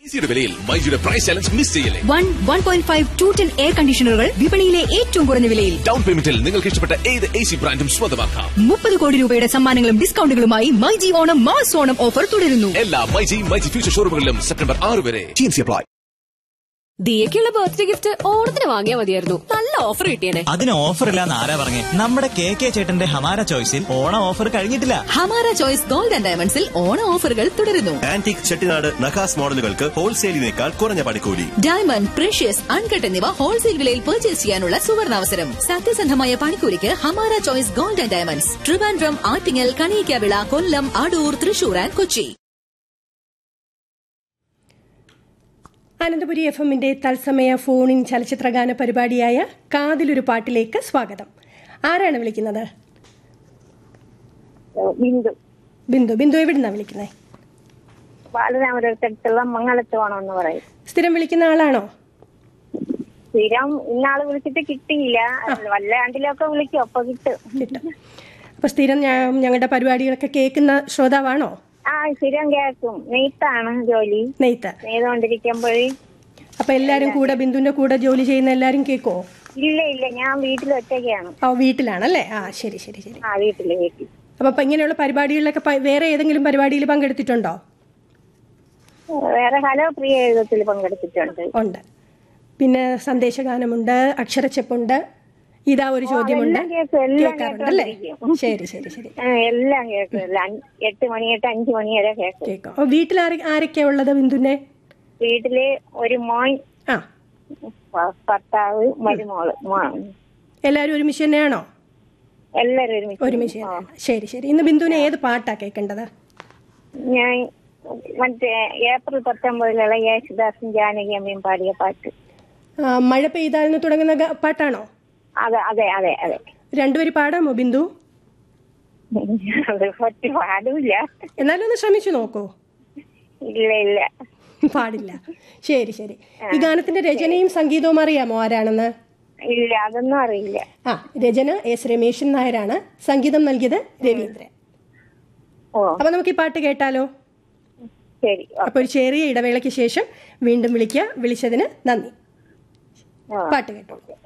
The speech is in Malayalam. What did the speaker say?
ഈസിയുടെ വിലയിൽ മൈജിയുടെ പ്രൈസ് ചലഞ്ച് മിസ് ചെയ്യല്ലേ one one point five two ten air കണ്ടീഷണറുകൾ വിപണിയിലെ ഏറ്റവും കുറഞ്ഞ വിലയിൽ ഡൗൺ പേയ്മെന്റിൽ നിങ്ങൾക്ക് ഇഷ്ടപ്പെട്ട ഏത് എ സി ബ്രാൻഡും സ്വന്തമാക്കാം മുപ്പത് കോടി രൂപയുടെ സമ്മാനങ്ങളും ഡിസ്കൗണ്ടുകളുമായി myG Onam mass Onam offer തുടരുന്നു എല്ലാ മൈജി മൈജി ഫ്യൂച്ചർ ഷോറൂമുകളിലും സെപ്റ്റംബർ ആറ് വരെ ടീംസി അപ്ലൈ ദിയക്കുള്ള ബർത്ത്ഡേ ഗിഫ്റ്റ് ഓണത്തിന് വാങ്ങിയാൽ മതിയായിരുന്നു നല്ല ഓഫർ കിട്ടിയേനെ അതിന് ഓഫർ ഇല്ലാന്ന് ആരാ പറഞ്ഞേ നമ്മുടെ കെ കെ ചേട്ടന്റെ ഹമാര ചോയ്സിൽ ഓണം ഓഫർ കഴിഞ്ഞിട്ടില്ല ഹമാര ചോയ്സ് ഗോൾഡ് ആൻഡ് ഡയമണ്ട്സിൽ ഓണ ഓഫറുകൾ തുടരുന്നു ആന്റിക് ചെട്ടിനാട് നഖാസ് മോഡലുകൾക്ക് ഹോൾസെയിലിനേക്കാൾ കുറഞ്ഞ പണിക്കൂലി ഡയമണ്ട് പ്രഷ്യസ് അൺകട്ട് എന്നിവ ഹോൾസെയിൽ വിലയിൽ പർച്ചേസ് ചെയ്യാനുള്ള സുവർണാവസരം സത്യസന്ധമായ പണിക്കൂലിക്ക് Hamara choice gold and diamonds Trivandrum Attingal Kaniyakavila Kollam Adoor Thrissur and Kochi Ananthapuri F എമ്മിന്റെ തത്സമയ ഫോണിൻ ചലച്ചിത്രഗാന പരിപാടിയായ കാതിലൊരു പാട്ടിലേക്ക് സ്വാഗതം ആരാണ് വിളിക്കുന്നത് ബിന്ദു ബിന്ദു ബിന്ദു എവിടുന്നാ വിളിക്കുന്നത് ബാലരാമപുരത്തടുത്തുള്ള മംഗലത്ത് പോണമെന്ന് പറയും സ്ഥിരം വിളിക്കുന്ന ആളാണോ സ്ഥിരം ഇന്നാള് വിളിച്ചിട്ട് കിട്ടിയില്ല വല്ലാണ്ടിലൊക്കെ വിളിക്കും അപ്പൊ കിട്ടും കിട്ടും അപ്പൊ സ്ഥിരം ഞാ- ഞങ്ങളുടെ പരിപാടികളൊക്കെ കേൾക്കുന്ന ശ്രോതാവാണോ ആ സ്ഥിരം കേൾക്കും നെയ്ത്താണ് ജോലി നെയ്ത്ത് നെയ്തുകൊണ്ടിരിക്കുമ്പോഴേ അപ്പൊ എല്ലാരും കൂടെ ബിന്ദുവിന്റെ കൂടെ ജോലി ചെയ്യുന്ന എല്ലാരും കേൾക്കോ ഇല്ല ഇല്ല ഞാൻ വീട്ടിൽ ഒറ്റയ്ക്കാണ് ആ വീട്ടിലാണല്ലേ ആ ശരി ശരി ശരി ആ വീട്ടില് വീട്ടിൽ അപ്പൊ ഇപ്പൊ ഇങ്ങനെയുള്ള പരിപാടികളിലൊക്കെ പ- വേറെ ഏതെങ്കിലും പരിപാടിയിൽ പങ്കെടുത്തിട്ടുണ്ടോ വേറെ ഹലോ പ്രിയ എഴുതത്തിൽ പങ്കെടുത്തിട്ടുണ്ട് ഉണ്ട് പിന്നെ സന്ദേശഗാനമുണ്ട് അക്ഷരച്ചെപ്പുണ്ട് ഇതാ ഒരു ചോദ്യമുണ്ട് എല്ലാം കേൾക്കും, എല്ലാം കേൾക്കാറുണ്ട് അല്ലേ കേട്ടോണ്ടിരിക്കും. ശരി ശരി ശരി ആ, എല്ലാം കേൾക്കും എല്ലാം അഞ്ച്- എട്ട് മണി തൊട്ട് അഞ്ചു മണി വരെ കേൾക്കും കേൾക്കാം അപ്പൊ വീട്ടിൽ ആരെ ആരൊക്കെയാ ഉള്ളത് ബിന്ദുവിന്റെ വീട്ടില് ഒരു മോൻ ആ ഭ- ഭർത്താവ് മരുമോള് മോൻ എല്ലാരും ഒരുമിച്ച് തന്നെയാണോ എല്ലാരും ഒരുമിച്ച് ഒരുമിച്ച് തന്നെയാണ്. ശരി ശരി ഇന്ന് ബിന്ദുവിന് ഏത് പാട്ടാ കേൾക്കേണ്ടത് ഞാൻ മറ്റേ ഏപ്രിൽ പത്തൊമ്പതിലുള്ള യേശുദാസും ജാനകി അമ്മയും പാടിയ പാട്ട് ആ, മഴ പെയ്താൽ എന്ന് തുടങ്ങുന്ന ഗ- പാട്ടാണോ അതെ അതെ അതെ അതെ രണ്ടുപേര് പാടാമോ ബിന്ദു അത് ഒറ്റ പാടില്ല എന്നാലും ഒന്ന് ശ്രമിച്ചു നോക്കൂ ഇല്ല ഇല്ല പാടില്ല ശരി ശരി ഈ ഗാനത്തിന്റെ രചനയും സംഗീതവും അറിയാമോ ആരാണെന്ന് ഇല്ല അതൊന്നും അറിയില്ല ആ രചന എസ് രമേശൻ നായരാണ് സംഗീതം നൽകിയത് രവീന്ദ്രൻ ഓ അപ്പൊ നമുക്ക് ഈ പാട്ട് കേട്ടാലോ ശരി ഓ, അപ്പൊ ഒരു ചെറിയ ഇടവേളയ്ക്ക് ശേഷം വീണ്ടും വിളിക്കുക വിളിച്ചതിന് നന്ദി ഓ. പാട്ട് കേട്ടോളൂ